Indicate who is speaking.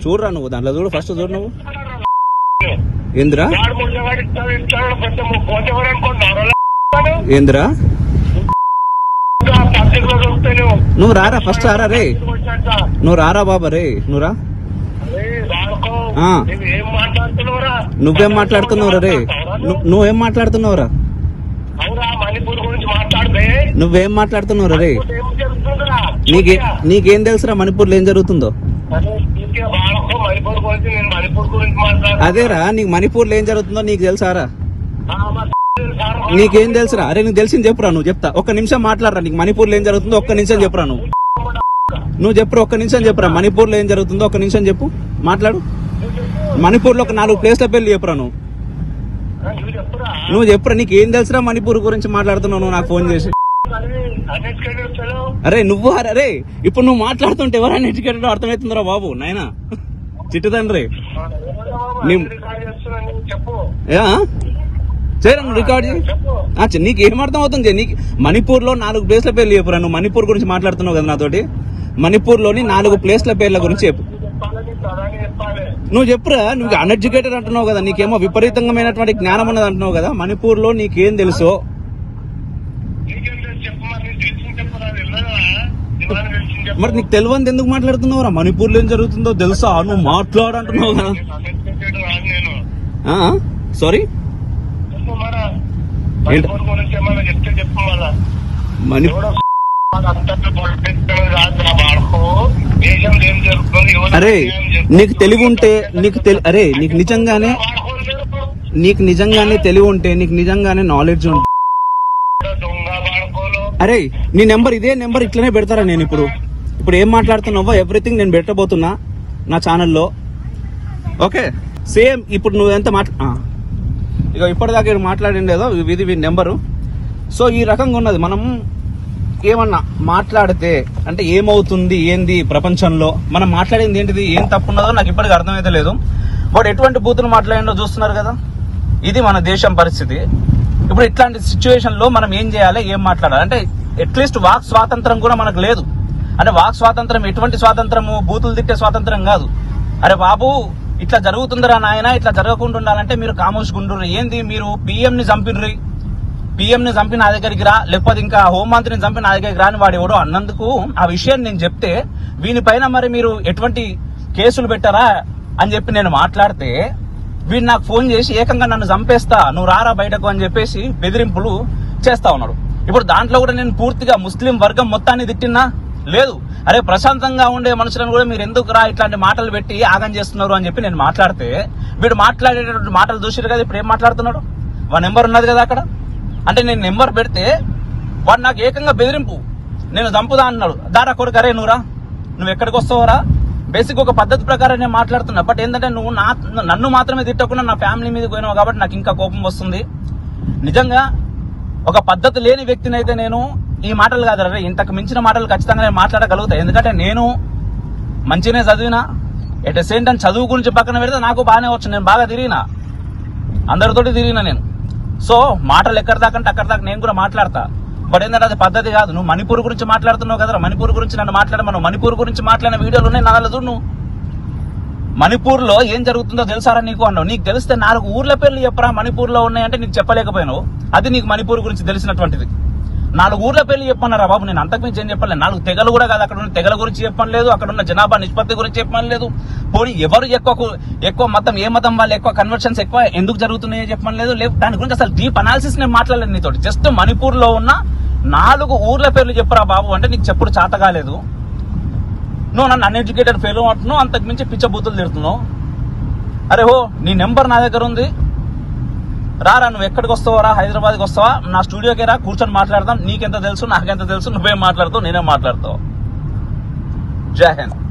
Speaker 1: చూడరా నువ్వు దాంట్లో చూడు ఫస్ట్ చూడు నువ్వు ఏందిరా
Speaker 2: వాడు ముళ్ళవాడు ఇస్తాడు ఇస్తాడు పెద్ద పోతేవాడు అనుకుంటున్నారు
Speaker 1: ఏందిరా
Speaker 2: పత్రికలో చూస్తే నువ్వు
Speaker 1: నువ్వు రారా ఫస్ట్ రారా రే
Speaker 2: వచ్చాక
Speaker 1: నువ్వు రారా బాబా రే నువ్వు రా
Speaker 2: అరే వాడుకో
Speaker 1: ఆ.
Speaker 2: నువ్వు ఏం మాట్లాడుతున్నావురా
Speaker 1: నువ్వేం మాట్లాడుతున్నావురా రే ను- నువ్వేం మాట్లాడుతున్నావురా
Speaker 2: అవురా మణిపూర్ గురించి మాట్లాడితే
Speaker 1: నువ్వేం మాట్లాడుతున్నావురా రే
Speaker 2: ఏం జరుగుతుందిరా
Speaker 1: నీకే నీకేం తెలుసురా మణిపూర్లో ఏం జరుగుతుందో
Speaker 2: అరే ఇంకే వాడుకో మణిపూర్ గురించి నేను మణిపూర్ గురించి మాట్లాడు
Speaker 1: అదేరా నీకు మణిపూర్లో ఏం జరుగుతుందో నీకు తెలుసారా నీకేం తెలుసురా అరే నీకు తెలిసింది చెప్పురా నువ్వు చెప్తా ఒక్క నిమిషం మాట్లాడరా నీకు మణిపూర్లో ఏం జరుగుతుందో ఒక్క నిమిషం చెప్పురా నువ్వు నువ్వు చెప్పురా ఒక్క నిమిషం చెప్పురా మణిపూర్లో ఏం జరుగుతుందో ఒక్క నిమిషం చెప్పు మాట్లాడు మణిపూర్లో ఒక నాలుగు ప్లేస్ల పెళ్లి చెప్పురా నువ్వు
Speaker 2: నువ్వు చెప్పురా
Speaker 1: నువ్వు చెప్పురా నీకు ఏం తెలుసురా మణిపూర్ గురించి మాట్లాడుతున్నావు నువ్వు నాకు ఫోన్ చేసి
Speaker 2: అన్నిటికంటే వచ్చాడు
Speaker 1: అరే నువ్వు అరే ఇప్పుడు నువ్వు మాట్లాడుతుంటే ఎవరైనా ఎడ్యుకేటెడ్ అర్థమవుతుందిరా బాబు నాయనా చిట్టు తండ్రి నీ-
Speaker 2: చేస్తున్నాను చెప్పు
Speaker 1: ఏ? చేయరా నువ్వు రికార్డ్ చేయి
Speaker 2: చెప్పు
Speaker 1: ఆ, చి- నీకు ఏం అర్థం అవుతుంది నీకు మణిపూర్ లో నాలుగు ప్లేస్ల పేర్లు చెప్పురా నువ్వు మణిపూర్ గురించి మాట్లాడుతున్నావు కదా నాతోటి మణిపూర్ లోని నాలుగు ప్లేస్ల పేర్ల గురించి చెప్పు
Speaker 2: చెప్పాలని ప్రధాని చెప్పాలి
Speaker 1: నువ్వు చెప్పురా నువ్వు అన్ఎడ్యుకేటెడ్ అంటున్నావు కదా నీకేమో విపరీతమైనటువంటి జ్ఞానం ఉన్నది అంటున్నావు కదా మణిపూర్ లో నీకేం తెలుసో
Speaker 2: నీకేం తెలుసు చెప్పు మరి నీకు తెలిసింది చెప్పు నాకు తెలియదా ఇవాళ తెలిసింది చెప్పు
Speaker 1: మరి నీకు తెలియదు ఎందుకు మాట్లాడుతున్నావురా మణిపూర్ లో ఏం జరుగుతుందో తెలుసా నువ్వు మాట్లాడు అంటున్నావు కదా
Speaker 2: నేను అన్ఎడ్యుకేటెడ్ రాను నేను
Speaker 1: సారీ
Speaker 2: చెప్పు మరా మణిపూర్ గురించి ఏమైనా చెప్తే చెప్పు మళ్ళా
Speaker 1: మణి
Speaker 2: ఎవడో అంతా పొలిటిక్స్ రాదు వాడుకో దేశం ఏం జరుగుతుంది ఎవరు
Speaker 1: అరే
Speaker 2: ఏం జరుగుతుంది?
Speaker 1: నీకు తెలివి ఉంటే నీకు తెలి అరే నీకు నిజంగానే
Speaker 2: వాడుకోరు మీరు.
Speaker 1: నీకు నిజంగానే తెలివి ఉంటే నీకు నిజంగానే నాలెడ్జ్ ఉంటే
Speaker 2: దొంగ వాడుకోలు
Speaker 1: అరే నీ నెంబర్ ఇదే నెంబర్ ఇట్లనే పెడతారా నేను ఇప్పుడు ఇప్పుడు ఏం మాట్లాడుతున్నావో ఎవ్రీథింగ్ నేను పెట్టబోతున్నా నా ఛానల్లో ఓకే సేమ్ ఇప్పుడు నువ్వు ఎంత మాట్లా ఆ. ఇక ఇప్పటిదాకా ఈడు మాట్లాడిండేదో ఇది వీడి నెంబరు సో ఈ రకంగా ఉన్నది మనం ఏమన్నా మాట్లాడితే అంటే ఏమవుతుంది ఏంది ప్రపంచంలో మనం మాట్లాడింది ఏంటిది ఏం తప్పు ఉన్నదో నాకు ఇప్పటికి అర్థమైతే లేదు బట్ ఎటువంటి బూతులు మాట్లాడిండో చూస్తున్నారు కదా ఇది మన దేశం పరిస్థితి ఇప్పుడు ఇట్లాంటి సిచ్యువేషన్ లో మనం ఏం చేయాలి ఏం మాట్లాడాలి అంటే అట్లీస్ట్ వాక్ స్వాతంత్రం కూడా మనకు లేదు అంటే వాక్ స్వాతంత్రం ఎటువంటి స్వాతంత్రము బూతులు తిట్టే స్వాతంత్రం కాదు అరే బాబు ఇట్లా జరుగుతుందిరా నాయన ఇట్లా జరగకుండా ఉండాలంటే మీరు కామోషుకుండ్రు ఏంది మీరు పిఎం ని చంపిర్రి పిఎం ని చంపి నా దగ్గరికి రా లేకపోతే ఇంకా హోంమంత్రిని చంపి నా దగ్గరికి రాని వాడు ఎవడో అన్నందుకు ఆ విషయాన్ని నేను చెప్తే వీనిపైన మరి మీరు ఎటువంటి కేసులు పెట్టారా అని చెప్పి నేను మాట్లాడితే వీడు నాకు ఫోన్ చేసి ఏకంగా నన్ను చంపేస్తా నువ్వు రారా బయటకు అని చెప్పేసి బెదిరింపులు చేస్తా ఉన్నాడు ఇప్పుడు దాంట్లో కూడా నేను పూర్తిగా ముస్లిం వర్గం మొత్తాన్ని తిట్టినా లేదు అరే ప్రశాంతంగా ఉండే మనుషులను కూడా మీరు ఎందుకు రా ఇట్లాంటి మాటలు పెట్టి ఆగం చేస్తున్నారు అని చెప్పి నేను మాట్లాడితే వీడు మాట్లాడేటటువంటి మాటలు చూసిరు కదా ఇప్పుడు ఏం మాట్లాడుతున్నాడు వాడి నెంబర్ ఉన్నది కదా అక్కడ అంటే నేను నెంబర్ పెడితే వాడు నాకు ఏకంగా బెదిరింపు నేను చంపుదా అన్నాడు దారా కొడుకు అరే నువ్వురా నువ్వు ఎక్కడికి వస్తావురా బేసిక్ ఒక పద్ధతి ప్రకారం నేను మాట్లాడుతున్నా బట్ ఏంటంటే నువ్వు నా నన్ను మాత్రమే తిట్టకుండా నా ఫ్యామిలీ మీద పోయినావు కాబట్టి నాకు ఇంకా కోపం వస్తుంది నిజంగా ఒక పద్ధతి లేని వ్యక్తిని అయితే నేను ఈ మాటలు కాదు రే ఇంతకు మించిన మాటలు ఖచ్చితంగా నేను మాట్లాడగలుగుతా ఎందుకంటే నేను మంచిగానే చదివినా ఎట్ ద సేమ్ టైం చదువు గురించి పక్కన పెడితే నాకు బాగానే వచ్చు నేను బాగా తిరిగినా అందరితోటి తిరిగినా నేను సో మాటలు ఎక్కడ దాకా అంటే అక్కడ దాకా నేను కూడా మాట్లాడతా బట్ ఏంటంటే అది పద్ధతి కాదు నువ్వు మణిపూర్ గురించి మాట్లాడుతున్నావు కదా మణిపూర్ గురించి నన్ను మాట్లాడమను మణిపూర్ గురించి మాట్లాడిన వీడియోలు ఉన్నాయి నాలుగు చూడు నువ్వు మణిపూర్ లో ఏం జరుగుతుందో తెలుసారా నీకు అన్నావు నీకు తెలిస్తే నాలుగు ఊర్ల పేర్లు చెప్పరా మణిపూర్ లో ఉన్నాయంటే నీకు చెప్పలేకపోయినావు అది నీకు మణిపూర్ గురించి తెలిసినటువంటిది నాలుగు ఊర్ల పేర్లు చెప్పన్నారా బాబు నేను అంతకు మించి ఏం చెప్పలేదు నాలుగు తెగలు కూడా కాదు అక్కడ ఉన్న తెగల గురించి చెప్పని లేదు అక్కడ ఉన్న జనాభా నిష్పత్తి గురించి చెప్పని లేదు పోనీ ఎవరు ఎక్కువ కు- ఎక్కువ మతం ఏ మతం వాళ్ళు ఎక్కువ కన్వర్షన్స్ ఎక్కువ ఎందుకు జరుగుతున్నాయో చెప్పని లేదు లేదు దాని గురించి అసలు డీప్ అనాలిసిస్ నేను మాట్లాడలేదు నీతో జస్ట్ మణిపూర్ లో ఉన్న నాలుగు ఊర్ల పేర్లు చెప్పరా బాబు అంటే నీకు చెప్పుడు చేత కాలేదు నువ్వు నన్ను అన్ఎడ్యుకేటెడ్ ఫెయిల్ అంటున్నావు అంతకు మించి పిచ్చ బూతులు తిడుతున్నావు అరే హో నీ నెంబర్ నా దగ్గర ఉంది రారా నువ్వు ఎక్కడికి వస్తావా రా హైదరాబాద్కి వస్తావా నా స్టూడియోకి రా కూర్చొని మాట్లాడదాం నీకెంత తెలుసు నాకెంత తెలుసు నువ్వేం మాట్లాడతావు నేనేం మాట్లాడతావు జై హింద్